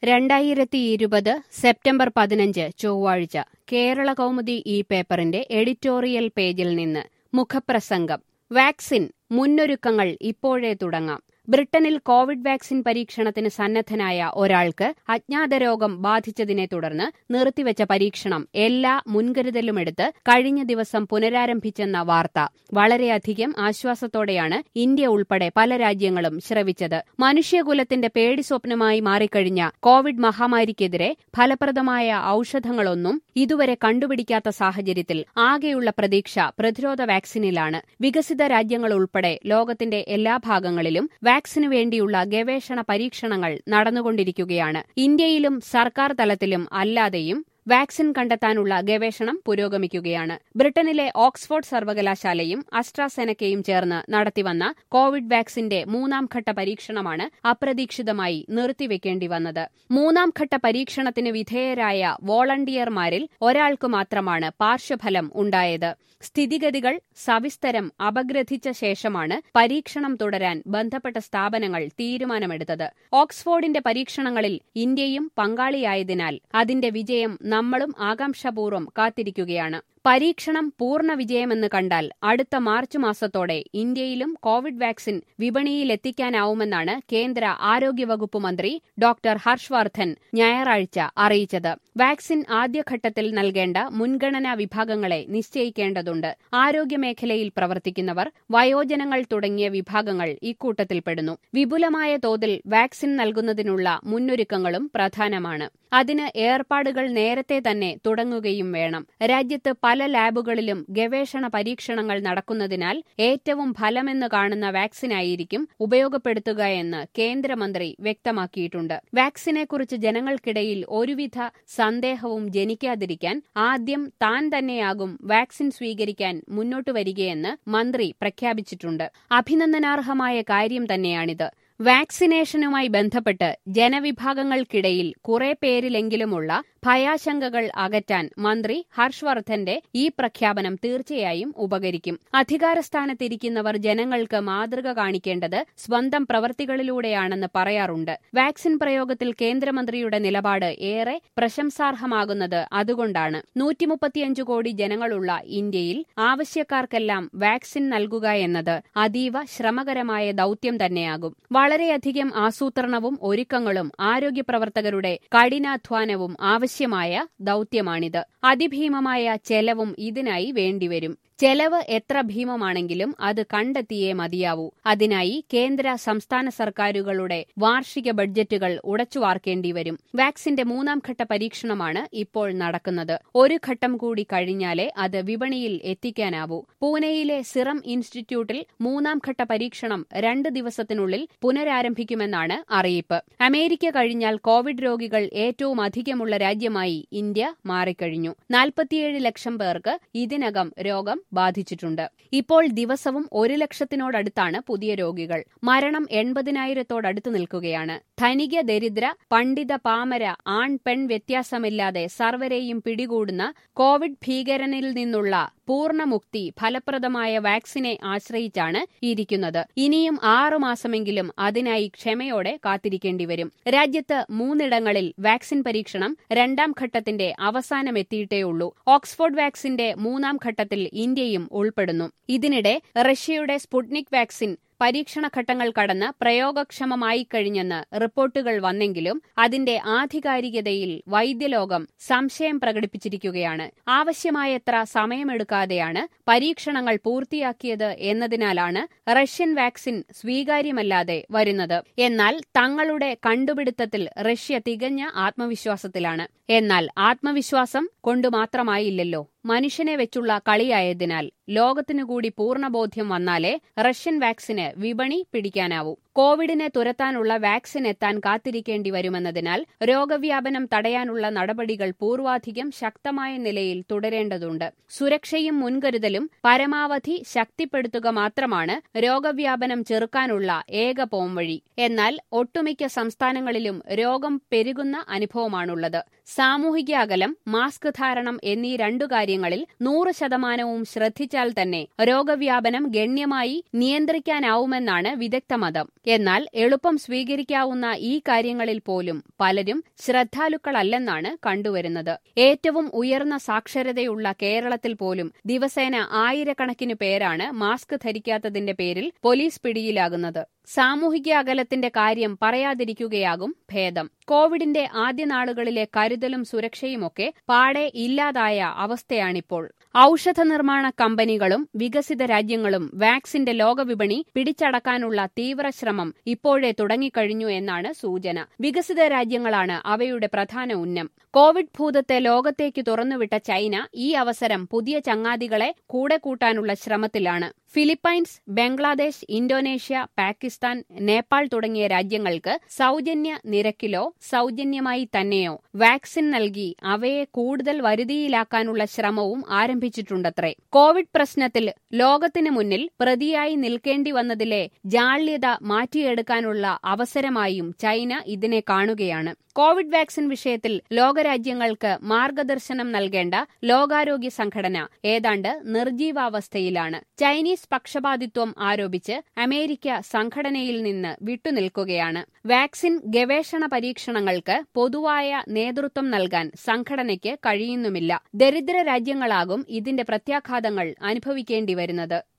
രണ്ടായിരത്തി ഇരുപത് സെപ്റ്റംബർ പതിനഞ്ച് ചൊവ്വാഴ്ച കേരള കൗമുദി ഈ പേപ്പറിന്റെ എഡിറ്റോറിയൽ പേജിൽ നിന്ന് മുഖപ്രസംഗം വാക്സിൻ മുന്നൊരുക്കങ്ങൾ ഇപ്പോഴേ തുടങ്ങാം ബ്രിട്ടനിൽ കോവിഡ് വാക്സിൻ പരീക്ഷണത്തിന് സന്നദ്ധനായ ഒരാൾക്ക് അജ്ഞാത രോഗം ബാധിച്ചതിനെ തുടർന്ന് നിർത്തിവെച്ച പരീക്ഷണം എല്ലാ മുൻകരുതലുമെടുത്ത് കഴിഞ്ഞ ദിവസം പുനരാരംഭിച്ചെന്ന വാർത്ത വളരെയധികം ആശ്വാസത്തോടെയാണ് ഇന്ത്യ ഉൾപ്പെടെ പല രാജ്യങ്ങളും ശ്രവിച്ചത് മനുഷ്യകുലത്തിന്റെ പേടി സ്വപ്നമായി മാറിക്കഴിഞ്ഞ കോവിഡ് മഹാമാരിക്കെതിരെ ഫലപ്രദമായ ഔഷധങ്ങളൊന്നും ഇതുവരെ കണ്ടുപിടിക്കാത്ത സാഹചര്യത്തിൽ ആകെയുള്ള പ്രതീക്ഷ പ്രതിരോധ വാക്സിനിലാണ് വികസിത രാജ്യങ്ങൾ ഉൾപ്പെടെ ലോകത്തിന്റെ എല്ലാ ഭാഗങ്ങളിലും വാക്സിനു വേണ്ടിയുള്ള ഗവേഷണ പരീക്ഷണങ്ങൾ നടന്നുകൊണ്ടിരിക്കുകയാണ് ഇന്ത്യയിലും സർക്കാർ തലത്തിലും അല്ലാതെയും വാക്സിൻ കണ്ടെത്താനുള്ള ഗവേഷണം പുരോഗമിക്കുകയാണ് ബ്രിട്ടനിലെ ഓക്സ്ഫോർഡ് സർവകലാശാലയും അസ്ട്രാസെനക്കയും ചേർന്ന് നടത്തിവന്ന കോവിഡ് വാക്സിന്റെ മൂന്നാം ഘട്ട പരീക്ഷണമാണ് അപ്രതീക്ഷിതമായി നിർത്തിവെക്കേണ്ടി വന്നത് മൂന്നാം ഘട്ട പരീക്ഷണത്തിന് വിധേയരായ വോളണ്ടിയർമാരിൽ ഒരാൾക്ക് മാത്രമാണ് പാർശ്വഫലം ഉണ്ടായത് സ്ഥിതിഗതികൾ സവിസ്തരം അപഗ്രഥിച്ച ശേഷമാണ് പരീക്ഷണം തുടരാൻ ബന്ധപ്പെട്ട സ്ഥാപനങ്ങൾ തീരുമാനമെടുത്തത് ഓക്സ്ഫോർഡിന്റെ പരീക്ഷണങ്ങളിൽ ഇന്ത്യയും പങ്കാളിയായതിനാൽ അതിന്റെ വിജയം നമ്മളും ആകാംക്ഷാപൂർവ്വം കാത്തിരിക്കുകയാണ് പരീക്ഷണം പൂർണ്ണ വിജയമെന്ന് കണ്ടാൽ അടുത്ത മാർച്ച് മാസത്തോടെ ഇന്ത്യയിലും കോവിഡ് വാക്സിൻ വിപണിയിലെത്തിക്കാനാവുമെന്നാണ് കേന്ദ്ര ആരോഗ്യവകുപ്പ് മന്ത്രി ഡോക്ടർ ഹർഷ് ഞായറാഴ്ച അറിയിച്ചത് വാക്സിൻ ആദ്യഘട്ടത്തിൽ നൽകേണ്ട മുൻഗണനാ വിഭാഗങ്ങളെ നിശ്ചയിക്കേണ്ടതുണ്ട് ആരോഗ്യമേഖലയിൽ പ്രവർത്തിക്കുന്നവർ വയോജനങ്ങൾ തുടങ്ങിയ വിഭാഗങ്ങൾ ഇക്കൂട്ടത്തിൽപ്പെടുന്നു വിപുലമായ തോതിൽ വാക്സിൻ നൽകുന്നതിനുള്ള മുന്നൊരുക്കങ്ങളും പ്രധാനമാണ് അതിന് ഏർപ്പാടുകൾ നേരത്തെ തന്നെ തുടങ്ങുകയും വേണം രാജ്യത്ത് പല ലാബുകളിലും ഗവേഷണ പരീക്ഷണങ്ങൾ നടക്കുന്നതിനാൽ ഏറ്റവും ഫലമെന്ന് കാണുന്ന വാക്സിനായിരിക്കും ഉപയോഗപ്പെടുത്തുക എന്ന് കേന്ദ്രമന്ത്രി വ്യക്തമാക്കിയിട്ടുണ്ട് വാക്സിനെക്കുറിച്ച് ജനങ്ങൾക്കിടയിൽ ഒരുവിധ സന്ദേഹവും ജനിക്കാതിരിക്കാൻ ആദ്യം താൻ തന്നെയാകും വാക്സിൻ സ്വീകരിക്കാൻ മുന്നോട്ടു വരികയെന്ന് മന്ത്രി പ്രഖ്യാപിച്ചിട്ടുണ്ട് അഭിനന്ദനാർഹമായ കാര്യം തന്നെയാണിത് വാക്സിനേഷനുമായി ബന്ധപ്പെട്ട് ജനവിഭാഗങ്ങൾക്കിടയിൽ കുറെ പേരിലെങ്കിലുമുള്ള ഭയാശങ്കകൾ അകറ്റാൻ മന്ത്രി ഹർഷവർദ്ധന്റെ ഈ പ്രഖ്യാപനം തീർച്ചയായും ഉപകരിക്കും അധികാരസ്ഥാനത്തിരിക്കുന്നവർ ജനങ്ങൾക്ക് മാതൃക കാണിക്കേണ്ടത് സ്വന്തം പ്രവൃത്തികളിലൂടെയാണെന്ന് പറയാറുണ്ട് വാക്സിൻ പ്രയോഗത്തിൽ കേന്ദ്രമന്ത്രിയുടെ നിലപാട് ഏറെ പ്രശംസാർഹമാകുന്നത് അതുകൊണ്ടാണ് നൂറ്റിമുപ്പത്തിയഞ്ചു കോടി ജനങ്ങളുള്ള ഇന്ത്യയിൽ ആവശ്യക്കാർക്കെല്ലാം വാക്സിൻ നൽകുക എന്നത് അതീവ ശ്രമകരമായ ദൌത്യം തന്നെയാകും വളരെയധികം ആസൂത്രണവും ഒരുക്കങ്ങളും ആരോഗ്യപ്രവർത്തകരുടെ കഠിനാധ്വാനവും ആവശ്യമായ ദൌത്യമാണിത് അതിഭീമമായ ചെലവും ഇതിനായി വേണ്ടിവരും ചെലവ് എത്ര ഭീമമാണെങ്കിലും അത് കണ്ടെത്തിയേ മതിയാവൂ അതിനായി കേന്ദ്ര സംസ്ഥാന സർക്കാരുകളുടെ വാർഷിക ബഡ്ജറ്റുകൾ ഉടച്ചുവാർക്കേണ്ടി വരും വാക്സിന്റെ മൂന്നാം ഘട്ട പരീക്ഷണമാണ് ഇപ്പോൾ നടക്കുന്നത് ഒരു ഘട്ടം കൂടി കഴിഞ്ഞാലേ അത് വിപണിയിൽ എത്തിക്കാനാവൂ പൂനെയിലെ സിറം ഇൻസ്റ്റിറ്റ്യൂട്ടിൽ മൂന്നാം ഘട്ട പരീക്ഷണം രണ്ട് ദിവസത്തിനുള്ളിൽ പുനരാരംഭിക്കുമെന്നാണ് അറിയിപ്പ് അമേരിക്ക കഴിഞ്ഞാൽ കോവിഡ് രോഗികൾ ഏറ്റവും അധികമുള്ള രാജ്യമായി ഇന്ത്യ മാറിക്കഴിഞ്ഞു നാൽപ്പത്തിയേഴ് ലക്ഷം പേർക്ക് ഇതിനകം രോഗം ബാധിച്ചിട്ടുണ്ട് ഇപ്പോൾ ദിവസവും ഒരു ലക്ഷത്തിനോടടുത്താണ് പുതിയ രോഗികൾ മരണം എൺപതിനായിരത്തോടടുത്ത് നിൽക്കുകയാണ് ധനിക ദരിദ്ര പണ്ഡിത പാമര ആൺ പെൺ വ്യത്യാസമില്ലാതെ സർവരെയും പിടികൂടുന്ന കോവിഡ് ഭീകരനിൽ നിന്നുള്ള പൂർണ്ണമുക്തി ഫലപ്രദമായ വാക്സിനെ ആശ്രയിച്ചാണ് ഇരിക്കുന്നത് ഇനിയും ആറുമാസമെങ്കിലും അതിനായി ക്ഷമയോടെ കാത്തിരിക്കേണ്ടി വരും രാജ്യത്ത് മൂന്നിടങ്ങളിൽ വാക്സിൻ പരീക്ഷണം രണ്ടാം ഘട്ടത്തിന്റെ അവസാനമെത്തിയിട്ടേയുള്ളൂ ഓക്സ്ഫോർഡ് വാക്സിന്റെ മൂന്നാം ഘട്ടത്തിൽ ഇന്ത്യയും ഉൾപ്പെടുന്നു ഇതിനിടെ റഷ്യയുടെ സ്പുട്നിക് വാക്സിൻ പരീക്ഷണഘട്ടങ്ങൾ കടന്ന് പ്രയോഗക്ഷമമായി കഴിഞ്ഞെന്ന് റിപ്പോർട്ടുകൾ വന്നെങ്കിലും അതിന്റെ ആധികാരികതയിൽ വൈദ്യലോകം സംശയം പ്രകടിപ്പിച്ചിരിക്കുകയാണ് ആവശ്യമായത്ര സമയമെടുക്കാതെയാണ് പരീക്ഷണങ്ങൾ പൂർത്തിയാക്കിയത് എന്നതിനാലാണ് റഷ്യൻ വാക്സിൻ സ്വീകാര്യമല്ലാതെ വരുന്നത് എന്നാൽ തങ്ങളുടെ കണ്ടുപിടുത്തത്തിൽ റഷ്യ തികഞ്ഞ ആത്മവിശ്വാസത്തിലാണ് എന്നാൽ ആത്മവിശ്വാസം കൊണ്ടു മാത്രമായില്ലല്ലോ മനുഷ്യനെ വെച്ചുള്ള കളിയായതിനാൽ ലോകത്തിനുകൂടി പൂർണ്ണബോധ്യം വന്നാലേ റഷ്യൻ വാക്സിന് വിപണി പിടിക്കാനാവൂ കോവിഡിനെ തുരത്താനുള്ള വാക്സിൻ എത്താൻ കാത്തിരിക്കേണ്ടി വരുമെന്നതിനാൽ രോഗവ്യാപനം തടയാനുള്ള നടപടികൾ പൂർവാധികം ശക്തമായ നിലയിൽ തുടരേണ്ടതുണ്ട് സുരക്ഷയും മുൻകരുതലും പരമാവധി ശക്തിപ്പെടുത്തുക മാത്രമാണ് രോഗവ്യാപനം ചെറുക്കാനുള്ള ഏക പോംവഴി എന്നാൽ ഒട്ടുമിക്ക സംസ്ഥാനങ്ങളിലും രോഗം പെരുകുന്ന അനുഭവമാണുള്ളത് സാമൂഹിക അകലം മാസ്ക് ധാരണം എന്നീ രണ്ടു കാര്യങ്ങളിൽ നൂറ് ശതമാനവും ശ്രദ്ധിച്ചാൽ തന്നെ രോഗവ്യാപനം ഗണ്യമായി നിയന്ത്രിക്കാനാവുമെന്നാണ് വിദഗ്ധ മതം എന്നാൽ എളുപ്പം സ്വീകരിക്കാവുന്ന ഈ കാര്യങ്ങളിൽ പോലും പലരും ശ്രദ്ധാലുക്കളല്ലെന്നാണ് കണ്ടുവരുന്നത് ഏറ്റവും ഉയർന്ന സാക്ഷരതയുള്ള കേരളത്തിൽ പോലും ദിവസേന ആയിരക്കണക്കിന് പേരാണ് മാസ്ക് ധരിക്കാത്തതിന്റെ പേരിൽ പോലീസ് പിടിയിലാകുന്നത് സാമൂഹിക അകലത്തിന്റെ കാര്യം പറയാതിരിക്കുകയാകും ഭേദം കോവിഡിന്റെ ആദ്യ നാളുകളിലെ കരുതലും സുരക്ഷയുമൊക്കെ പാടെ ഇല്ലാതായ അവസ്ഥയാണിപ്പോൾ ഔഷധ നിർമ്മാണ കമ്പനികളും വികസിത രാജ്യങ്ങളും വാക്സിന്റെ ലോകവിപണി പിടിച്ചടക്കാനുള്ള തീവ്രശ്രമം ഇപ്പോഴേ തുടങ്ങിക്കഴിഞ്ഞു എന്നാണ് സൂചന വികസിത രാജ്യങ്ങളാണ് അവയുടെ പ്രധാന ഉന്നം കോവിഡ് ഭൂതത്തെ ലോകത്തേക്ക് തുറന്നുവിട്ട ചൈന ഈ അവസരം പുതിയ ചങ്ങാതികളെ കൂടെ കൂട്ടാനുള്ള ശ്രമത്തിലാണ് ഫിലിപ്പൈൻസ് ബംഗ്ലാദേശ് ഇന്തോനേഷ്യ പാകിസ്ഥാൻ നേപ്പാൾ തുടങ്ങിയ രാജ്യങ്ങൾക്ക് സൗജന്യ നിരക്കിലോ സൗജന്യമായി തന്നെയോ വാക്സിൻ നൽകി അവയെ കൂടുതൽ വരുതിയിലാക്കാനുള്ള ശ്രമവും ആരംഭിച്ചിട്ടുണ്ടത്രേ കോവിഡ് പ്രശ്നത്തിൽ ലോകത്തിന് മുന്നിൽ പ്രതിയായി നിൽക്കേണ്ടി വന്നതിലെ ജാള്യത മാറ്റിയെടുക്കാനുള്ള അവസരമായും ചൈന ഇതിനെ കാണുകയാണ് കോവിഡ് വാക്സിൻ വിഷയത്തിൽ ലോകരാജ്യങ്ങൾക്ക് മാർഗദർശനം നൽകേണ്ട ലോകാരോഗ്യ സംഘടന ഏതാണ്ട് നിർജീവാവസ്ഥയിലാണ് ചൈനീസ് പക്ഷപാതിത്വം ആരോപിച്ച് അമേരിക്ക സംഘടനയിൽ നിന്ന് വിട്ടുനിൽക്കുകയാണ് വാക്സിൻ ഗവേഷണ പരീക്ഷണങ്ങൾക്ക് പൊതുവായ നേതൃത്വം നൽകാൻ സംഘടനയ്ക്ക് കഴിയുന്നുമില്ല ദരിദ്ര രാജ്യങ്ങളാകും ഇതിന്റെ പ്രത്യാഘാതങ്ങൾ അനുഭവിക്കേണ്ടി വരുന്നത്